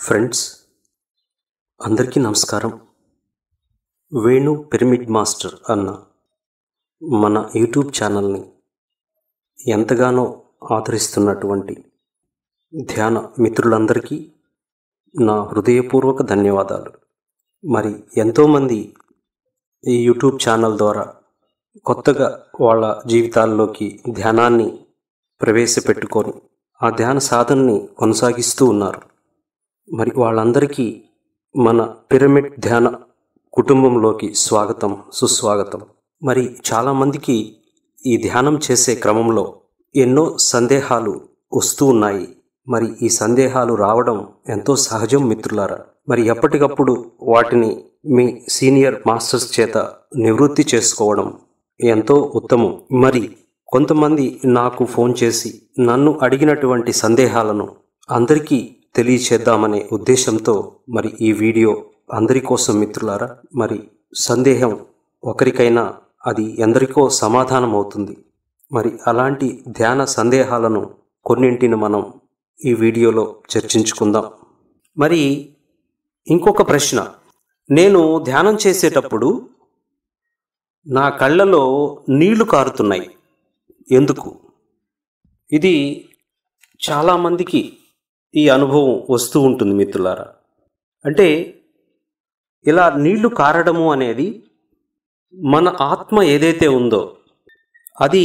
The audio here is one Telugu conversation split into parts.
ఫ్రెండ్స్ అందరికీ నమస్కారం వేణు పిరమిడ్ మాస్టర్ అన్న మన యూట్యూబ్ ఛానల్ని ఎంతగానో ఆదరిస్తున్నటువంటి ధ్యాన మిత్రులందరికీ నా హృదయపూర్వక ధన్యవాదాలు మరి ఎంతోమంది ఈ యూట్యూబ్ ఛానల్ ద్వారా కొత్తగా వాళ్ళ జీవితాల్లోకి ధ్యానాన్ని ప్రవేశపెట్టుకొని ఆ ధ్యాన సాధనని కొనసాగిస్తూ ఉన్నారు మరి వాళ్ళందరికీ మన పిరమిడ్ ధ్యాన కుటుంబంలోకి స్వాగతం సుస్వాగతం మరి చాలామందికి ఈ ధ్యానం చేసే క్రమంలో ఎన్నో సందేహాలు వస్తూ ఉన్నాయి మరి ఈ సందేహాలు రావడం ఎంతో సహజం మిత్రులారా మరి ఎప్పటికప్పుడు వాటిని మీ సీనియర్ మాస్టర్స్ చేత నివృత్తి చేసుకోవడం ఎంతో ఉత్తమం మరి కొంతమంది నాకు ఫోన్ చేసి నన్ను అడిగినటువంటి సందేహాలను అందరికీ తెలియచేద్దామనే ఉద్దేశంతో మరి ఈ వీడియో అందరి కోసం మిత్రులారా మరి సందేహం ఒకరికైనా అది ఎందరికో సమాధానం అవుతుంది మరి అలాంటి ధ్యాన సందేహాలను కొన్నింటిని మనం ఈ వీడియోలో చర్చించుకుందాం మరి ఇంకొక ప్రశ్న నేను ధ్యానం చేసేటప్పుడు నా కళ్ళలో నీళ్లు కారుతున్నాయి ఎందుకు ఇది చాలామందికి ఈ అనుభవం వస్తూ ఉంటుంది మిత్రులారా అంటే ఇలా నీళ్లు కారడము అనేది మన ఆత్మ ఏదైతే ఉందో అది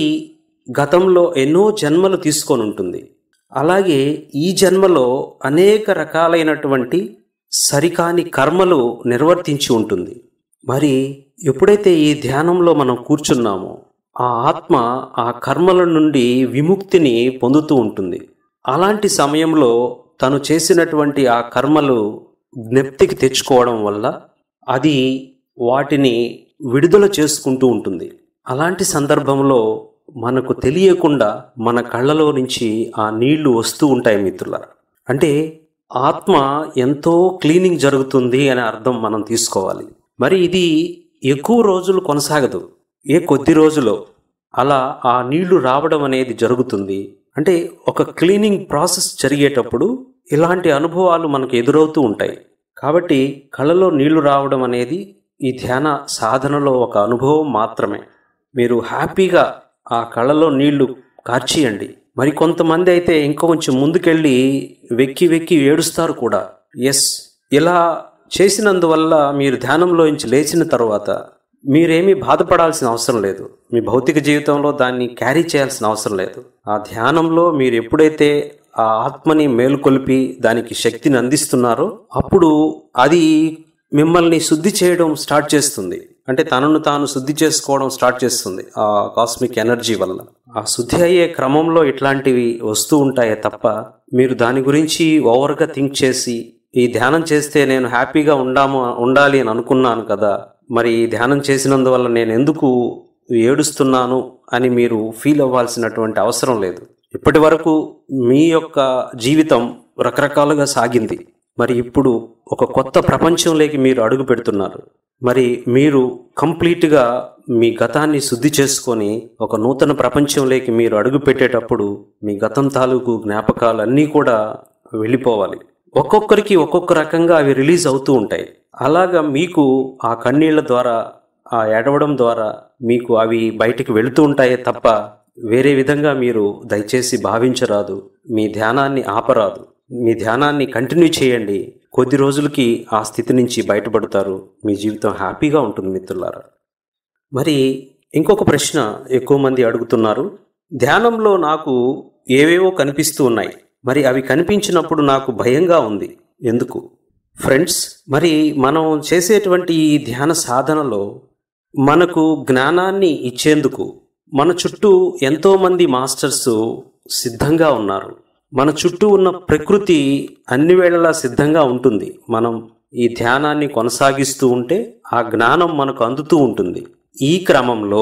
గతంలో ఎన్నో జన్మలు తీసుకొని ఉంటుంది అలాగే ఈ జన్మలో అనేక రకాలైనటువంటి సరికాని కర్మలు నిర్వర్తించి ఉంటుంది మరి ఎప్పుడైతే ఈ ధ్యానంలో మనం కూర్చున్నామో ఆ ఆత్మ ఆ కర్మల నుండి విముక్తిని పొందుతూ ఉంటుంది అలాంటి సమయంలో తను చేసినటువంటి ఆ కర్మలు జ్ఞప్తికి తెచ్చుకోవడం వల్ల అది వాటిని విడుదల చేసుకుంటూ ఉంటుంది అలాంటి సందర్భంలో మనకు తెలియకుండా మన కళ్ళలో నుంచి ఆ నీళ్లు వస్తూ ఉంటాయి మిత్రుల అంటే ఆత్మ ఎంతో క్లీనింగ్ జరుగుతుంది అనే అర్థం మనం తీసుకోవాలి మరి ఇది ఎక్కువ రోజులు కొనసాగదు ఏ కొద్ది రోజులో అలా ఆ నీళ్లు రావడం అనేది జరుగుతుంది అంటే ఒక క్లీనింగ్ ప్రాసెస్ జరిగేటప్పుడు ఇలాంటి అనుభవాలు మనకు ఎదురవుతూ ఉంటాయి కాబట్టి కళ్ళలో నీళ్లు రావడం అనేది ఈ ధ్యాన సాధనలో ఒక అనుభవం మాత్రమే మీరు హ్యాపీగా ఆ కళ్ళలో నీళ్లు కార్చియండి మరి కొంతమంది అయితే ఇంకా కొంచెం ముందుకెళ్ళి వెక్కి వెక్కి ఏడుస్తారు కూడా ఎస్ ఇలా చేసినందువల్ల మీరు ధ్యానంలోంచి లేచిన తర్వాత మీరేమీ బాధపడాల్సిన అవసరం లేదు మీ భౌతిక జీవితంలో దాన్ని క్యారీ చేయాల్సిన అవసరం లేదు ఆ ధ్యానంలో మీరు ఎప్పుడైతే ఆ ఆత్మని మేలుకొలిపి దానికి శక్తిని అందిస్తున్నారో అప్పుడు అది మిమ్మల్ని శుద్ధి చేయడం స్టార్ట్ చేస్తుంది అంటే తనను తాను శుద్ధి చేసుకోవడం స్టార్ట్ చేస్తుంది ఆ కాస్మిక్ ఎనర్జీ వల్ల ఆ శుద్ధి అయ్యే క్రమంలో ఇట్లాంటివి వస్తూ ఉంటాయే తప్ప మీరు దాని గురించి ఓవర్గా థింక్ చేసి ఈ ధ్యానం చేస్తే నేను హ్యాపీగా ఉండాము ఉండాలి అని అనుకున్నాను కదా మరి ఈ ధ్యానం చేసినందువల్ల నేను ఎందుకు ఏడుస్తున్నాను అని మీరు ఫీల్ అవ్వాల్సినటువంటి అవసరం లేదు ఇప్పటి వరకు మీ యొక్క జీవితం రకరకాలుగా సాగింది మరి ఇప్పుడు ఒక కొత్త ప్రపంచంలోకి మీరు అడుగు పెడుతున్నారు మరి మీరు కంప్లీట్గా మీ గతాన్ని శుద్ధి చేసుకొని ఒక నూతన ప్రపంచంలోకి మీరు అడుగు పెట్టేటప్పుడు మీ గతం తాలూకు జ్ఞాపకాలు అన్నీ కూడా వెళ్ళిపోవాలి ఒక్కొక్కరికి ఒక్కొక్క రకంగా అవి రిలీజ్ అవుతూ ఉంటాయి అలాగా మీకు ఆ కన్నీళ్ల ద్వారా ఆ ఏడవడం ద్వారా మీకు అవి బయటికి వెళుతూ ఉంటాయే తప్ప వేరే విధంగా మీరు దయచేసి భావించరాదు మీ ధ్యానాన్ని ఆపరాదు మీ ధ్యానాన్ని కంటిన్యూ చేయండి కొద్ది రోజులకి ఆ స్థితి నుంచి బయటపడతారు మీ జీవితం హ్యాపీగా ఉంటుంది మిత్రులారా మరి ఇంకొక ప్రశ్న ఎక్కువ మంది అడుగుతున్నారు ధ్యానంలో నాకు ఏవేవో కనిపిస్తూ ఉన్నాయి మరి అవి కనిపించినప్పుడు నాకు భయంగా ఉంది ఎందుకు ఫ్రెండ్స్ మరి మనం చేసేటువంటి ఈ ధ్యాన సాధనలో మనకు జ్ఞానాన్ని ఇచ్చేందుకు మన చుట్టూ ఎంతోమంది మాస్టర్స్ సిద్ధంగా ఉన్నారు మన చుట్టూ ఉన్న ప్రకృతి అన్ని వేళలా సిద్ధంగా ఉంటుంది మనం ఈ ధ్యానాన్ని కొనసాగిస్తూ ఉంటే ఆ జ్ఞానం మనకు అందుతూ ఉంటుంది ఈ క్రమంలో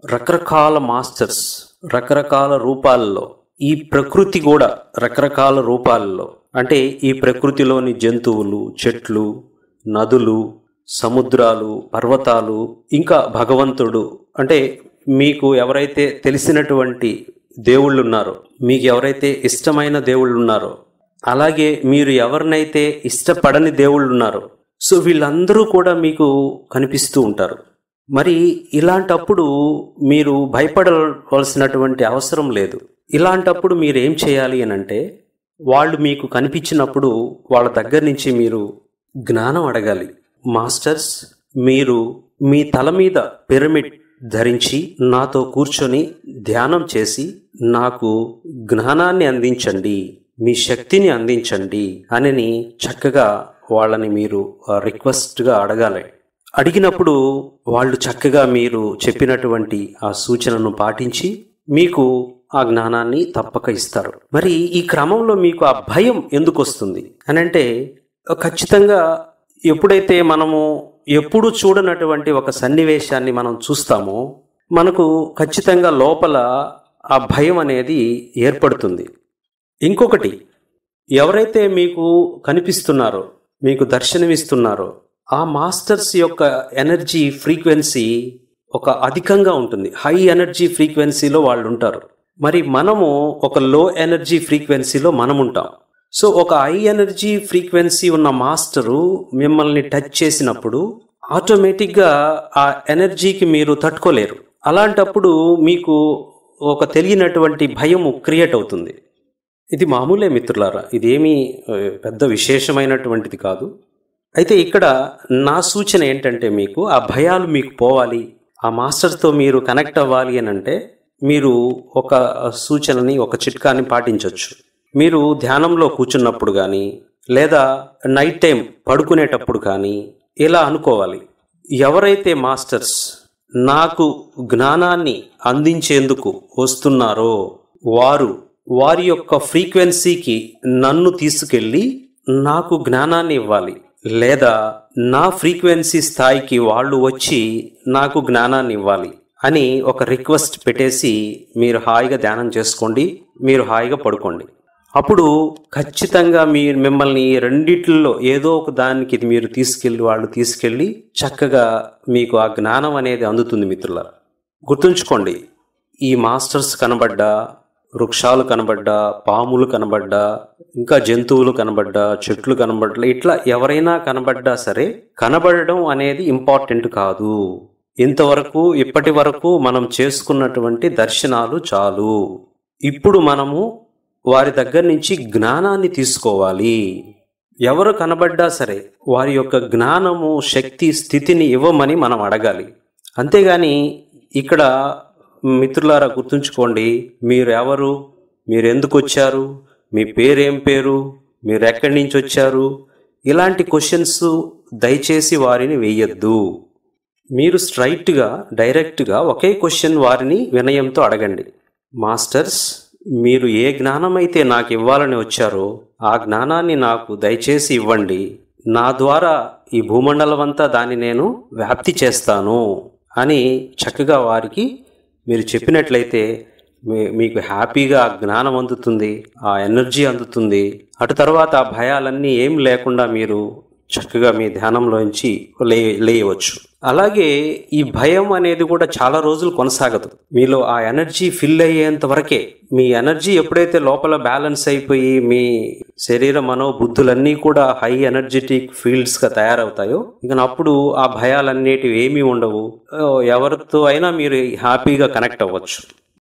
రకరకాల మాస్టర్స్ రకరకాల రూపాల్లో ఈ ప్రకృతి కూడా రకరకాల రూపాల్లో అంటే ఈ ప్రకృతిలోని జంతువులు చెట్లు నదులు సముద్రాలు పర్వతాలు ఇంకా భగవంతుడు అంటే మీకు ఎవరైతే తెలిసినటువంటి దేవుళ్ళు ఉన్నారో మీకు ఎవరైతే ఇష్టమైన దేవుళ్ళు ఉన్నారో అలాగే మీరు ఎవరినైతే ఇష్టపడని దేవుళ్ళు ఉన్నారో సో వీళ్ళందరూ కూడా మీకు కనిపిస్తూ ఉంటారు మరి ఇలాంటప్పుడు మీరు భయపడవలసినటువంటి అవసరం లేదు ఇలాంటప్పుడు మీరు ఏం చేయాలి అని అంటే వాళ్ళు మీకు కనిపించినప్పుడు వాళ్ళ దగ్గర నుంచి మీరు జ్ఞానం అడగాలి మాస్టర్స్ మీరు మీ తల మీద పిరమిడ్ ధరించి నాతో కూర్చొని ధ్యానం చేసి నాకు జ్ఞానాన్ని అందించండి మీ శక్తిని అందించండి అని చక్కగా వాళ్ళని మీరు రిక్వెస్ట్గా అడగాలి అడిగినప్పుడు వాళ్ళు చక్కగా మీరు చెప్పినటువంటి ఆ సూచనను పాటించి మీకు ఆ జ్ఞానాన్ని తప్పక ఇస్తారు మరి ఈ క్రమంలో మీకు ఆ భయం ఎందుకు వస్తుంది అని అంటే ఖచ్చితంగా ఎప్పుడైతే మనము ఎప్పుడు చూడనటువంటి ఒక సన్నివేశాన్ని మనం చూస్తామో మనకు ఖచ్చితంగా లోపల ఆ భయం అనేది ఏర్పడుతుంది ఇంకొకటి ఎవరైతే మీకు కనిపిస్తున్నారో మీకు దర్శనమిస్తున్నారో ఆ మాస్టర్స్ యొక్క ఎనర్జీ ఫ్రీక్వెన్సీ ఒక అధికంగా ఉంటుంది హై ఎనర్జీ ఫ్రీక్వెన్సీలో వాళ్ళు ఉంటారు మరి మనము ఒక లో ఎనర్జీ ఫ్రీక్వెన్సీలో మనం ఉంటాం సో ఒక హై ఎనర్జీ ఫ్రీక్వెన్సీ ఉన్న మాస్టరు మిమ్మల్ని టచ్ చేసినప్పుడు ఆటోమేటిక్గా ఆ ఎనర్జీకి మీరు తట్టుకోలేరు అలాంటప్పుడు మీకు ఒక తెలియనటువంటి భయము క్రియేట్ అవుతుంది ఇది మామూలే మిత్రులారా ఇదేమీ ఆ, పెద్ద విశేషమైనటువంటిది కాదు అయితే ఇక్కడ నా సూచన ఏంటంటే మీకు ఆ భయాలు మీకు పోవాలి ఆ మాస్టర్తో మీరు కనెక్ట్ అవ్వాలి అని అంటే మీరు ఒక సూచనని ఒక చిట్కాని పాటించవచ్చు మీరు ధ్యానంలో కూర్చున్నప్పుడు కానీ లేదా నైట్ టైం పడుకునేటప్పుడు కానీ ఇలా అనుకోవాలి ఎవరైతే మాస్టర్స్ నాకు జ్ఞానాన్ని అందించేందుకు వస్తున్నారో వారు వారి యొక్క ఫ్రీక్వెన్సీకి నన్ను తీసుకెళ్ళి నాకు జ్ఞానాన్ని ఇవ్వాలి లేదా నా ఫ్రీక్వెన్సీ స్థాయికి వాళ్ళు వచ్చి నాకు జ్ఞానాన్ని ఇవ్వాలి అని ఒక రిక్వెస్ట్ పెట్టేసి మీరు హాయిగా ధ్యానం చేసుకోండి మీరు హాయిగా పడుకోండి అప్పుడు ఖచ్చితంగా మీ మిమ్మల్ని ఈ రెండిట్లో ఏదో ఒక దానికి ఇది మీరు తీసుకెళ్ళి వాళ్ళు తీసుకెళ్ళి చక్కగా మీకు ఆ జ్ఞానం అనేది అందుతుంది మిత్రుల గుర్తుంచుకోండి ఈ మాస్టర్స్ కనబడ్డా వృక్షాలు కనబడ్డా పాములు కనబడ్డా ఇంకా జంతువులు కనబడ్డా చెట్లు కనబడ్డా ఇట్లా ఎవరైనా కనబడ్డా సరే కనబడడం అనేది ఇంపార్టెంట్ కాదు ఇంతవరకు ఇప్పటి వరకు మనం చేసుకున్నటువంటి దర్శనాలు చాలు ఇప్పుడు మనము వారి దగ్గర నుంచి జ్ఞానాన్ని తీసుకోవాలి ఎవరు కనబడ్డా సరే వారి యొక్క జ్ఞానము శక్తి స్థితిని ఇవ్వమని మనం అడగాలి అంతేగాని ఇక్కడ మిత్రులారా గుర్తుంచుకోండి మీరు ఎవరు మీరు ఎందుకు వచ్చారు మీ పేరేం పేరు మీరు ఎక్కడి నుంచి వచ్చారు ఇలాంటి క్వశ్చన్స్ దయచేసి వారిని వేయొద్దు మీరు స్ట్రైట్గా డైరెక్ట్గా ఒకే క్వశ్చన్ వారిని వినయంతో అడగండి మాస్టర్స్ మీరు ఏ జ్ఞానం అయితే నాకు ఇవ్వాలని వచ్చారో ఆ జ్ఞానాన్ని నాకు దయచేసి ఇవ్వండి నా ద్వారా ఈ భూమండలం అంతా దాన్ని నేను వ్యాప్తి చేస్తాను అని చక్కగా వారికి మీరు చెప్పినట్లయితే మీ- మీకు హ్యాపీగా ఆ జ్ఞానం అందుతుంది ఆ ఎనర్జీ అందుతుంది అటు తర్వాత ఆ భయాలన్నీ ఏం లేకుండా మీరు చక్కగా మీ ధ్యానంలోంచి లే లేయవచ్చు అలాగే ఈ భయం అనేది కూడా చాలా రోజులు కొనసాగదు మీలో ఆ ఎనర్జీ ఫిల్ అయ్యేంత వరకే మీ ఎనర్జీ ఎప్పుడైతే లోపల బ్యాలెన్స్ అయిపోయి మీ శరీర మనోబుద్ధులన్నీ కూడా హై ఎనర్జెటిక్ ఫీల్డ్స్ గా తయారవుతాయో ఇక అప్పుడు ఆ భయాలన్నిటివి ఏమీ ఉండవు ఆ, ఎవరితో అయినా మీరు హ్యాపీగా కనెక్ట్ అవ్వచ్చు